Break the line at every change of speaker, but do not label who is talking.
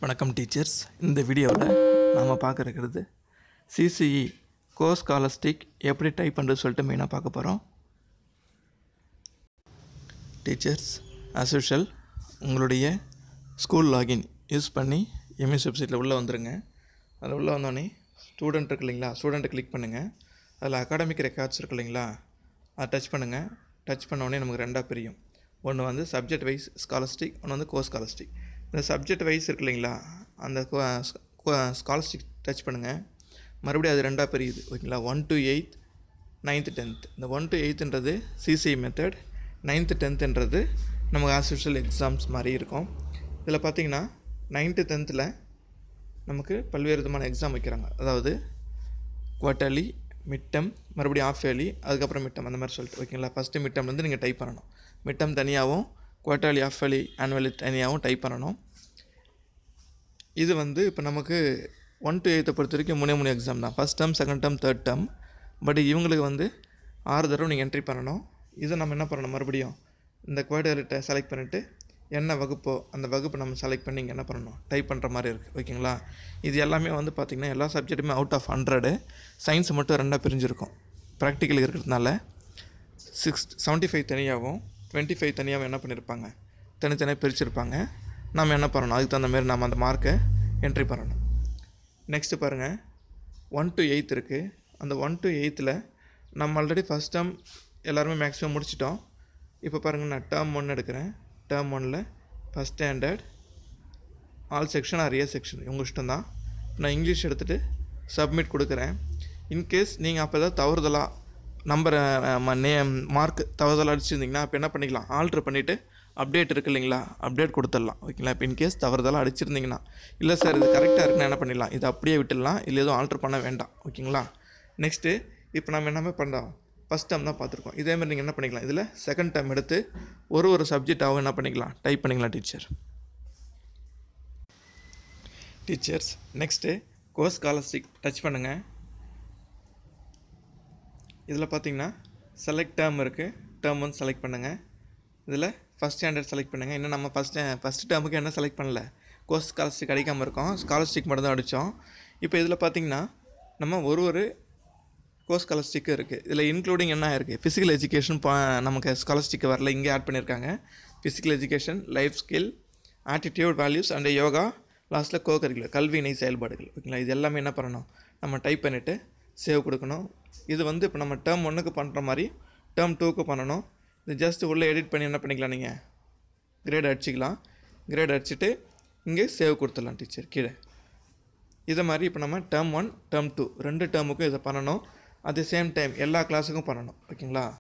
வணக்கம் டீச்சர்ஸ் இந்த வீடியோவில் நாம் பார்க்க இருக்கிறது சிசிஇ கோ ஸ்காலஸ்டிக் எப்படி டைப் பண்ணுறது சொல்லிட்டு மெயினாக பார்க்க போகிறோம் டீச்சர்ஸ் as usual உங்களுடைய ஸ்கூல் லாகின் யூஸ் பண்ணி எம்எஸ் வெப்சைட்டில் உள்ளே வந்துருங்க அதில் உள்ளே வந்தோடனே ஸ்டூடெண்ட் இருக்கு இல்லைங்களா ஸ்டூடெண்ட்டை கிளிக் பண்ணுங்கள் அதில் அகாடமிக் ரெக்கார்ட்ஸ் இருக்கு இல்லைங்களா அதை டச் பண்ணுங்கள் டச் பண்ண உடனே நமக்கு ரெண்டாக பிரியும் ஒன்று வந்து சப்ஜெக்ட் வைஸ் ஸ்காலஸ்டிக் ஒன்று வந்து கோ ஸ்காலஸ்டிக் இந்த சப்ஜெக்ட் வைஸ் இருக்கு இல்லைங்களா அந்த ஸ்காலஸ்டிக் டச் பண்ணுங்கள் மறுபடியும் அது ரெண்டாக பிரியுது ஓகேங்களா one to eight ninth tenth இந்த ஒன் டு எயித்துன்றது சிசிஐ மெத்தட் நைன்த்து டென்த்துன்றது நமக்கு ஆஸ் யூஷுவல் எக்ஸாம்ஸ் மாதிரி இருக்கும் இதில் பார்த்தீங்கன்னா நைன்த்து டென்த்தில் நமக்கு பல்வேறு விதமான எக்ஸாம் வைக்கிறாங்க அதாவது குவார்ட்டர்லி மிட்டம் மறுபடியும் ஆஃப் இயர்லி அதுக்கப்புறம் மிட்டம் அந்த மாதிரி சொல்லிட்டு ஓகேங்களா ஃபஸ்ட்டு மிட்டம் வந்து நீங்கள் டைப் பண்ணணும் மிட்டம் தனியாகவும் குவார்ட்டர்லி ஆஃப் இயர்லி ஆனுவலி தனியாகவும் டைப் பண்ணணும் இது வந்து இப்போ நமக்கு ஒன் டு எயித்தை பொறுத்த வரைக்கும் மூணே மூணு எக்ஸாம் தான் first term second term third term but இவங்களுக்கு வந்து ஆறு தடவை நீங்கள் என்ட்ரி பண்ணணும் இதை நம்ம என்ன பண்ணணும் மறுபடியும் இந்த குவார்டர்லிட்ட செலக்ட் பண்ணிவிட்டு என்ன வகுப்போ அந்த வகுப்பு நம்ம செலக்ட் பண்ணி இங்கே என்ன பண்ணணும் டைப் பண்ணுற மாதிரி இருக்குது ஓகேங்களா இது எல்லாமே வந்து பார்த்திங்கன்னா எல்லா சப்ஜெக்ட்டுமே அவுட் ஆஃப் ஹண்ட்ரடு சயின்ஸ் மட்டும் ரெண்டாக பிரிஞ்சிருக்கும் ப்ராக்டிக்கல் இருக்கிறதுனால சிக்ஸ் செவன்ட்டி ஃபைவ் தனியாகவும் டுவெண்ட்டி ஃபைவ் தனியாகவும் என்ன பண்ணியிருப்பாங்க தனித்தனியாக பிரிச்சிருப்பாங்க நம்ம என்ன பண்ணணும் அதுக்கு தகுந்த மாதிரி நம்ம அந்த மார்க்கை என்ட்ரி பண்ணணும் நெக்ஸ்ட்டு பாருங்கள் ஒன் டு எயித் இருக்குது அந்த ஒன் டு எயித்தில் நம்ம ஆல்ரெடி ஃபஸ்ட் டேர்ம் எல்லாருமே மேக்ஸிமம் முடிச்சிட்டோம் இப்போ பாருங்கள் நான் டேர்ம் ஒன்று எடுக்கிறேன் டேர்ம் ஒனில் first standard all section or A section உங்கள் இஷ்டம் தான் நான் இங்கிலீஷ் எடுத்துகிட்டு சப்மிட் கொடுக்குறேன் இன்கேஸ் நீங்கள் அப்போ ஏதாவது தவறுதலாக நம்பரை நேம் மார்க் தவறுதலாக அடிச்சிருந்தீங்கன்னா அப்போ என்ன பண்ணிக்கலாம் ஆல்ட்ரு பண்ணிவிட்டு அப்டேட் இருக்கு இல்லைங்களா அப்டேட் கொடுத்துடலாம் ஓகேங்களா இப்போ இன்கேஸ் தவறுதலாக அடிச்சிருந்தீங்கன்னா இல்லை சார் இது கரெக்டாக இருக்குன்னு என்ன பண்ணிடலாம் இதை அப்படியே விட்டுடலாம் இல்லை எதுவும் ஆல்ட்ரு பண்ண வேண்டாம் ஓகேங்களா நெக்ஸ்ட்டு இப்போ நம்ம என்னமே பண்ணுறோம் ஃபஸ்ட் டேர்ம் தான் பார்த்துருக்கோம் இதே மாதிரி நீங்கள் என்ன பண்ணிக்கலாம் இதில் செகண்ட் டேர்ம் எடுத்து ஒரு ஒரு சப்ஜெக்டாகவும் என்ன பண்ணிக்கலாம் டைப் பண்ணிக்கலாம் teacher teachers next course scholarship touch பண்ணுங்கள் இதில் பார்த்தீங்கன்னா செலக்ட் டேர்ம் இருக்குது டேர்ம் வந்து செலக்ட் பண்ணுங்கள் இதில் ஃபஸ்ட் ஸ்டாண்டர்ட் செலக்ட் பண்ணுங்கள் இன்னும் நம்ம ஃபஸ்ட் ஃபஸ்ட் டேர்முக்கு என்ன செலக்ட் பண்ணல கோர்ஸ் ஸ்காலர்ஷிப் கிடைக்காம இருக்கோம் ஸ்காலர்ஷிப் மட்டும் தான் அடித்தோம் இப்போ இதில் பார்த்தீங்கன்னா நம்ம ஒரு ஒரு கோர்ஸ் ஸ்காலர்ஷிக்கு இருக்குது இதில் இன்க்ளூடிங் என்ன இருக்குது ஃபிசிக்கல் எஜுகேஷன் பா நமக்கு ஸ்காலர்ஷிக்கு வரல இங்கே ஆட் பண்ணியிருக்காங்க physical education life skill attitude values and yoga லாஸ்ட்டில் கோ கரிக்குலர் கல்வி இணை செயல்பாடுகள் ஓகேங்களா இது எல்லாமே என்ன பண்ணணும் நம்ம டைப் பண்ணிவிட்டு சேவ் கொடுக்கணும் இது வந்து இப்போ நம்ம டேர்ம் ஒன்றுக்கு பண்ணுற மாதிரி டேர்ம் டூக்கு பண்ணணும் இது ஜஸ்ட் உள்ளே எடிட் பண்ணி என்ன பண்ணிக்கலாம் நீங்கள் கிரேட் அடிச்சிக்கலாம் கிரேட் அடிச்சுட்டு இங்கே சேவ் கொடுத்துடலாம் டீச்சர் கீழே இதை மாதிரி இப்போ நம்ம டேர்ம் ஒன் டேர்ம் டூ ரெண்டு டேர்முக்கும் இதை பண்ணணும் அட் தி சேம் டைம் எல்லா கிளாஸுக்கும் பண்ணணும் ஓகேங்களா